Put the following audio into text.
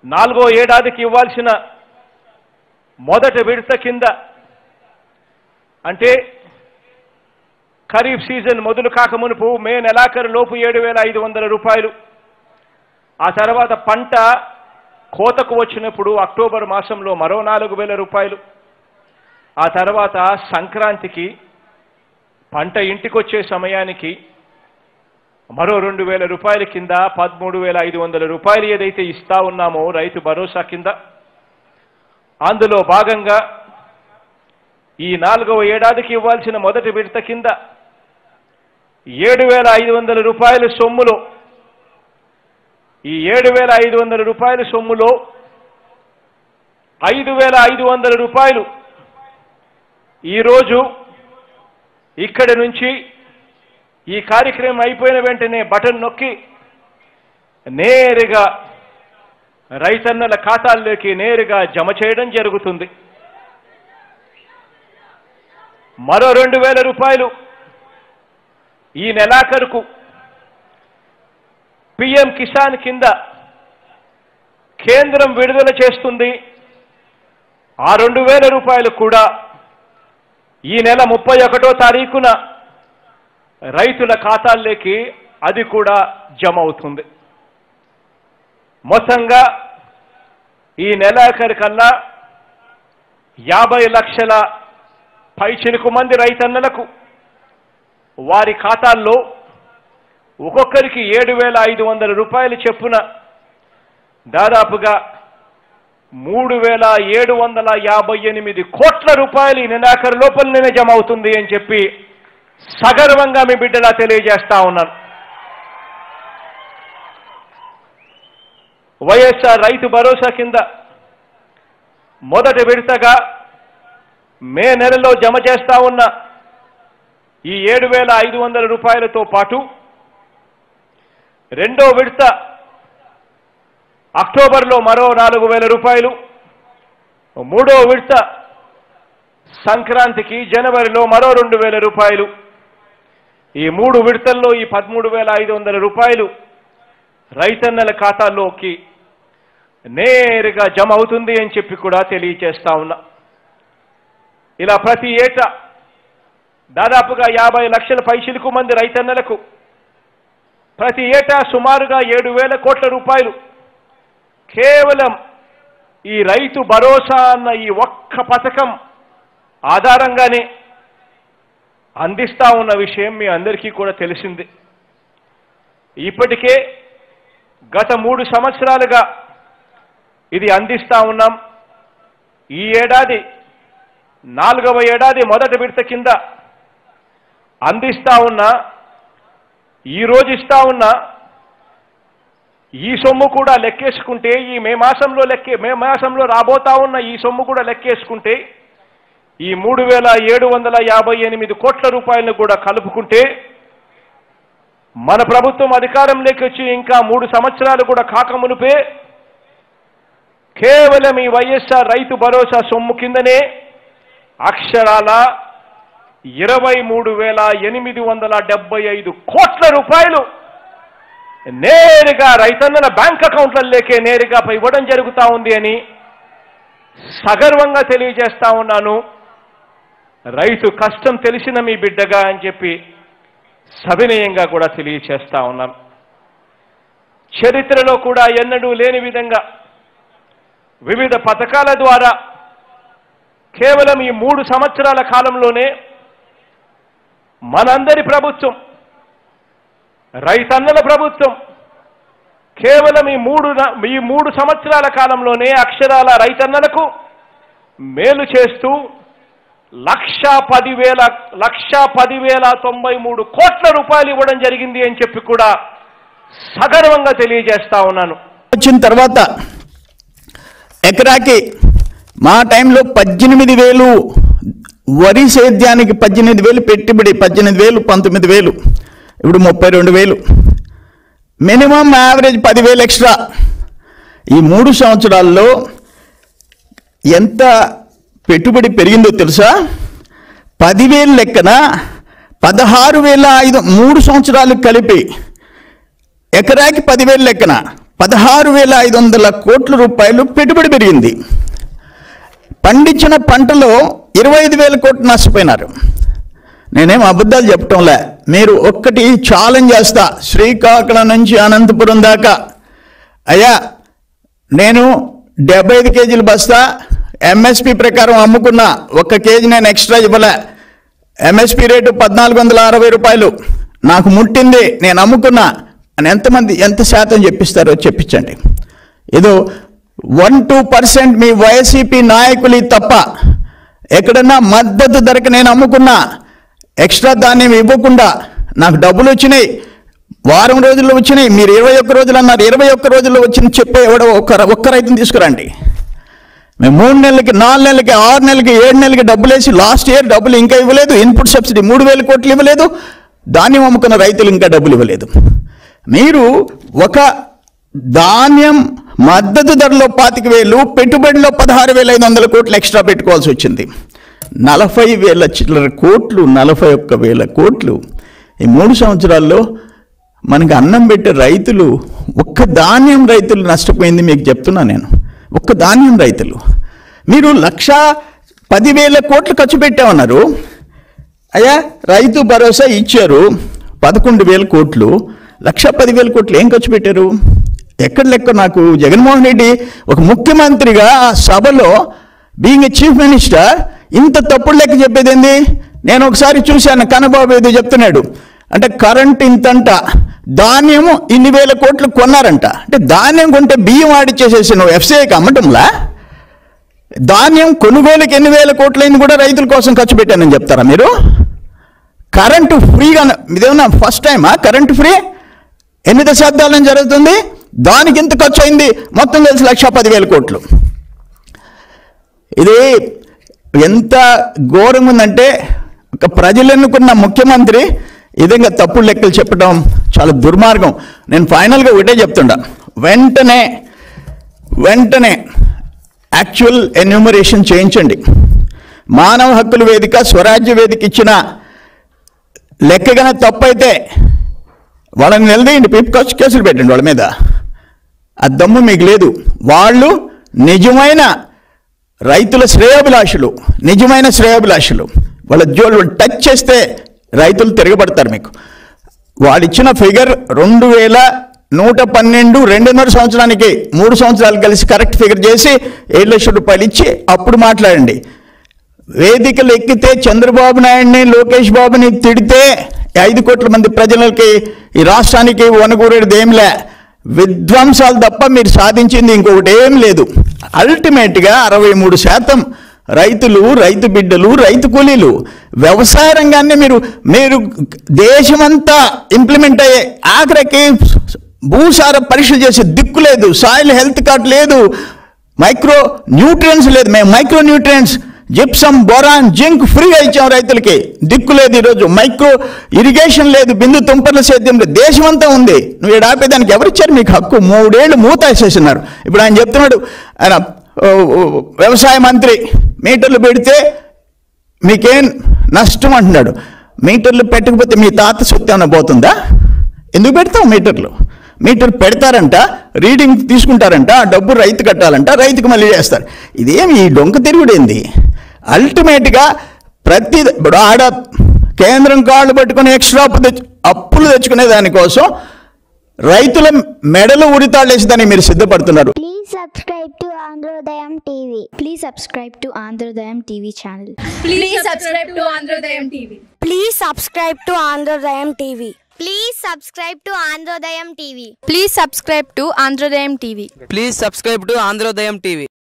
నాలుగో ఏడాదికి ఇవ్వాల్సిన మొదటి విడత కింద అంటే ఖరీఫ్ సీజన్ మొదలు కాకమునుపు మే నెలాఖరు లోపు ఏడు వేల ఐదు వందల రూపాయలు ఆ తర్వాత పంట కోతకు వచ్చినప్పుడు అక్టోబర్ మాసంలో మరో నాలుగు వేల రూపాయలు ఆ తర్వాత సంక్రాంతికి పంట ఇంటికొచ్చే సమయానికి మరో రెండు వేల రూపాయల కింద పదమూడు వేల ఐదు వందల రూపాయలు ఏదైతే ఇస్తా ఉన్నామో రైతు భరోసా కింద అందులో భాగంగా ఈ నాలుగవ ఏడాదికి ఇవ్వాల్సిన మొదటి విడత కింద ఏడు వేల ఐదు వందల రూపాయల సొమ్ములో ఈ ఏడు వేల ఐదు వందల రూపాయల సొమ్ములో ఐదు వేల ఐదు వందల రూపాయలు ఈరోజు ఇక్కడి నుంచి ఈ కార్యక్రమం అయిపోయిన వెంటనే బటన్ నొక్కి నేరుగా రైతన్నల ఖాతాల్లోకి నేరుగా జమ చేయడం జరుగుతుంది మరో రెండు వేల రూపాయలు ఈ నెలాఖరుకు పిఎం కిసాన్ కింద కేంద్రం విడుదల చేస్తుంది ఆ రెండు వేల రూపాయలు కూడా ఈ నెల ముప్పై ఒకటో తారీఖున రైతుల ఖాతాల్లోకి అది కూడా జమ అవుతుంది మొత్తంగా ఈ నెలాఖరికల్లా యాభై లక్షల పైచిలుకు మంది రైతన్నలకు వారి ఖాతాల్లో ఒక్కొక్కరికి ఏడు వేల ఐదు వందల రూపాయలు చెప్పున దాదాపుగా మూడు వేల ఏడు వందల యాభై ఎనిమిది కోట్ల రూపాయలు ఈ నెలాఖరు లోపలనే జమ అవుతుంది అని చెప్పి సగర్వంగా మీ బిడ్డలా తెలియజేస్తా ఉన్నాను వైఎస్ఆర్ రైతు భరోసా కింద మొదటి విడతగా మే నెలలో జమ చేస్తా ఉన్న ఈ ఏడు వేల ఐదు వందల రూపాయలతో పాటు రెండో విడత అక్టోబర్లో మరో నాలుగు వేల రూపాయలు మూడో విడత సంక్రాంతికి జనవరిలో మరో రెండు వేల రూపాయలు ఈ మూడు విడతల్లో ఈ పదమూడు వేల ఐదు వందల రూపాయలు రైతన్నల ఖాతాల్లోకి నేరుగా జమ అవుతుంది అని చెప్పి కూడా తెలియచేస్తా ఉన్నా ఇలా ప్రతి ఏటా దాదాపుగా యాభై లక్షల పైచిలకు మంది రైతన్నలకు ప్రతి ఏటా సుమారుగా ఏడు వేల కోట్ల రూపాయలు కేవలం ఈ రైతు భరోసా అన్న ఈ ఒక్క పథకం ఆధారంగానే అందిస్తా ఉన్న విషయం మీ అందరికీ కూడా తెలిసింది ఇప్పటికే గత మూడు సంవత్సరాలుగా ఇది అందిస్తా ఉన్నాం ఈ ఏడాది నాలుగవ ఏడాది మొదటి విడత కింద అందిస్తా ఉన్నా ఈ రోజు ఇస్తా ఉన్నా ఈ సొమ్ము కూడా లెక్కేసుకుంటే ఈ మే మాసంలో లెక్కే మే మాసంలో రాబోతా ఉన్న ఈ సొమ్ము కూడా లెక్కేసుకుంటే ఈ మూడు వేల ఏడు వందల యాభై ఎనిమిది కోట్ల రూపాయలను కూడా కలుపుకుంటే మన ప్రభుత్వం అధికారంలోకి వచ్చి ఇంకా మూడు సంవత్సరాలు కూడా కాకమునుపే కేవలం ఈ వైఎస్ఆర్ రైతు భరోసా సొమ్ము కిందనే అక్షరాల ఇరవై మూడు వేల ఎనిమిది వందల డెబ్బై ఐదు కోట్ల రూపాయలు నేరుగా రైతన్నల బ్యాంక్ అకౌంట్లలోకే నేరుగా ఇవ్వడం జరుగుతా ఉంది అని సగర్వంగా తెలియజేస్తా ఉన్నాను రైతు కష్టం తెలిసిన మీ బిడ్డగా అని చెప్పి సవినయంగా కూడా తెలియచేస్తా ఉన్నాం చరిత్రలో కూడా ఎన్నడూ లేని విధంగా వివిధ పథకాల ద్వారా కేవలం ఈ మూడు సంవత్సరాల కాలంలోనే మనందరి ప్రభుత్వం రైతన్నల ప్రభుత్వం కేవలం ఈ మూడు న- ఈ మూడు సంవత్సరాల కాలంలోనే అక్షరాల రైతన్నలకు మేలు చేస్తూ లక్ష పదివేల లక్ష పదివేల తొంభై మూడు కోట్ల రూపాయలు ఇవ్వడం జరిగింది అని చెప్పి కూడా సగర్వంగా తెలియజేస్తా ఉన్నాను వచ్చిన తర్వాత ఎకరాకి మా టైంలో పద్దెనిమిది వేలు వరి సేద్యానికి పద్దెనిమిది వేలు పెట్టుబడి పద్దెనిమిది వేలు పంతొమ్మిది వేలు ఇప్పుడు ముప్పై రెండు వేలు మినిమం యావరేజ్ పదివేలు ఎక్స్ట్రా ఈ మూడు సంవత్సరాల్లో ఎంత పెట్టుబడి పెరిగిందో తెలుసా పదివేలు లెక్కన పదహారు వేల ఐదు మూడు సంవత్సరాలు కలిపి ఎకరాకి పదివేలు లెక్కన పదహారు వేల ఐదు వందల కోట్ల రూపాయలు పెట్టుబడి పెరిగింది పండించిన పంటలో ఇరవై ఐదు వేల కోట్లు నష్టపోయినారు నేనేం అబద్ధాలు చెప్పటంలే మీరు ఒక్కటి ఛాలెంజ్ చేస్తా శ్రీకాకుళం నుంచి అనంతపురం దాకా అయ్యా నేను డెబ్బై ఐదు కేజీలు బస్తా ఎంఎస్పి ప్రకారం అమ్ముకున్నా ఒక్క కేజీ నేను ఎక్స్ట్రా ఇవ్వలే ఎంఎస్పి రేటు పద్నాలుగు వందల అరవై రూపాయలు నాకు ముట్టింది నేను అమ్ముకున్నా అని ఎంతమంది ఎంత శాతం చెప్పిస్తారో చెప్పించండి ఏదో వన్ టూ పర్సెంట్ మీ వైసీపీ నాయకులు తప్ప ఎక్కడన్నా మద్దతు ధరకు నేను అమ్ముకున్నా ఎక్స్ట్రా ధాన్యం ఇవ్వకుండా నాకు డబ్బులు వచ్చినాయి వారం రోజుల్లో వచ్చినాయి మీరు ఇరవై ఒక్క రోజులు అన్నారు ఇరవై ఒక్క రోజుల్లో వచ్చిన చెప్పే ఎవడో ఒక్క ఒక్క రైతుని తీసుకురండి మేము మూడు నెలలకి నాలుగు నెలలకి ఆరు నెలలకి ఏడు నెలలకి డబ్బులు వేసి లాస్ట్ ఇయర్ డబ్బులు ఇంకా ఇవ్వలేదు ఇన్పుట్ సబ్సిడీ మూడు వేల కోట్లు ఇవ్వలేదు ధాన్యం అమ్ముకున్న రైతులు ఇంకా డబ్బులు ఇవ్వలేదు మీరు ఒక ధాన్యం మద్దతు ధరలో పాతిక వేలు పెట్టుబడిలో పదహారు వేల ఐదు వందల కోట్లు ఎక్స్ట్రా పెట్టుకోవాల్సి వచ్చింది నలభై వేల చిల్లర కోట్లు నలభై ఒక్క వేల కోట్లు ఈ మూడు సంవత్సరాల్లో మనకి అన్నం పెట్టే రైతులు ఒక్క ధాన్యం రైతులు నష్టపోయింది మీకు చెప్తున్నా నేను ఒక్క ధాన్యం రైతులు మీరు లక్ష పదివేల కోట్లు ఖర్చు పెట్టామన్నారు అయ్యా రైతు భరోసా ఇచ్చారు పదకొండు వేల కోట్లు లక్ష పదివేల కోట్లు ఏం ఖర్చు పెట్టారు ఎక్కడ లెక్క నాకు జగన్మోహన్ రెడ్డి ఒక ముఖ్యమంత్రిగా ఆ సభలో బీయింగ్ ఏ చీఫ్ మినిస్టర్ ఇంత తప్పుడు లెక్క చెప్పేది ఏంది నేను ఒకసారి చూశాను కనబాబు ఏదో చెప్తున్నాడు అంటే కరెంట్ ఇంతంట ధాన్యము ఇన్ని వేల కోట్లు కొన్నారంట అంటే ధాన్యం కొంటే బియ్యం ఆడిచ్చేసేసి నువ్వు ఎఫ్సీఐకి అమ్మటంలా ధాన్యం కొనుగోలుకి ఎన్ని వేల కోట్లైంది కూడా రైతుల కోసం ఖర్చు పెట్టానని చెప్తారా మీరు కరెంటు ఫ్రీగా ఇదేమన్నా ఫస్ట్ టైమా కరెంటు ఫ్రీ ఎన్ని దశాబ్దాల జరుగుతుంది దానికి ఎంత ఖర్చు అయింది మొత్తం కలిసి లక్ష పదివేల కోట్లు ఇది ఎంత ఘోరంగా ఉందంటే ఒక ప్రజలు ఎన్నుకున్న ముఖ్యమంత్రి ఈ విధంగా తప్పుడు లెక్కలు చెప్పడం చాలా దుర్మార్గం నేను ఫైనల్గా ఒకటే చెప్తుండా వెంటనే వెంటనే యాక్చువల్ ఎన్యూమరేషన్ చేయించండి మానవ హక్కుల వేదిక స్వరాజ్య వేదిక ఇచ్చిన లెక్కగానే తప్పైతే వాళ్ళని నిలదీయండి పిప్ ఖర్చు కేసులు పెట్టండి వాళ్ళ మీద ఆ దమ్ము మీకు లేదు వాళ్ళు నిజమైన రైతుల శ్రేయోభిలాషులు నిజమైన శ్రేయోభిలాషులు వాళ్ళ జోలు టచ్ చేస్తే రైతులు తిరగబడతారు మీకు వాళ్ళు ఇచ్చిన ఫిగర్ రెండు వేల నూట పన్నెండు రెండున్నర సంవత్సరానికి మూడు సంవత్సరాలు కలిసి కరెక్ట్ ఫిగర్ చేసి ఏడు లక్షల రూపాయలు ఇచ్చి అప్పుడు మాట్లాడండి వేదికలు ఎక్కితే చంద్రబాబు నాయుడిని లోకేష్ బాబుని తిడితే ఐదు కోట్ల మంది ప్రజలకి ఈ రాష్ట్రానికి వనగూరేది ఏంలే విధ్వంసాలు తప్ప మీరు సాధించింది ఇంకొకటి ఏం లేదు అల్టిమేట్గా అరవై మూడు శాతం రైతులు రైతు బిడ్డలు రైతు కూలీలు వ్యవసాయ రంగాన్ని మీరు మీరు దేశమంతా ఇంప్లిమెంట్ అయ్యే ఆఖరికి భూసార పరీక్షలు చేసే దిక్కు లేదు సాయిల్ హెల్త్ కార్డ్ లేదు మైక్రో న్యూట్రియన్స్ లేదు మేము micro nutrients gypsum boron zinc ఫ్రీగా ఇచ్చాం రైతులకి దిక్కు లేదు ఈరోజు మైక్రో ఇరిగేషన్ లేదు బిందు తుంపర్ల సేద్యం లేదు దేశమంతా ఉంది నువ్వు ఇక్కడ ఆపేదానికి ఎవరిచ్చారు మీకు హక్కు మూడేళ్లు మూత వేసేసినారు ఇప్పుడు ఆయన చెప్తున్నాడు ఆయన ఓ, ఓ, వ్యవసాయ మంత్రి మీటర్లు పెడితే మీకేం నష్టం అంటున్నాడు మీటర్లు పెట్టకపోతే మీ తాత సొత్తు ఏమైనా పోతుందా ఎందుకు పెడతావు మీటర్లు మీటర్ పెడతారంట రీడింగ్ తీసుకుంటారంట ఆ డబ్బు రైతు కట్టాలంట రైతుకు మళ్ళీ చేస్తారు ఇదేమి ఈ డొంక తిరుగుడేంది అల్టిమేట్గా ప్రతి ఇప్పుడు ఆడ కేంద్రం కాళ్ళు పట్టుకుని ఎక్స్ట్రా అప్పు తెచ్చు అప్పులు తెచ్చుకునే దానికోసం రైతుల మెడలు ఉరితాళ్ళు వేసేదానికి మీరు సిద్ధపడుతున్నారు Please subscribe to Androdayam TV. Please subscribe to Androdayam TV channel. Please subscribe to Androdayam TV. Please subscribe to Androdayam TV. Please subscribe to Androdayam TV. Please subscribe to Androdayam TV. Please subscribe to Androdayam TV.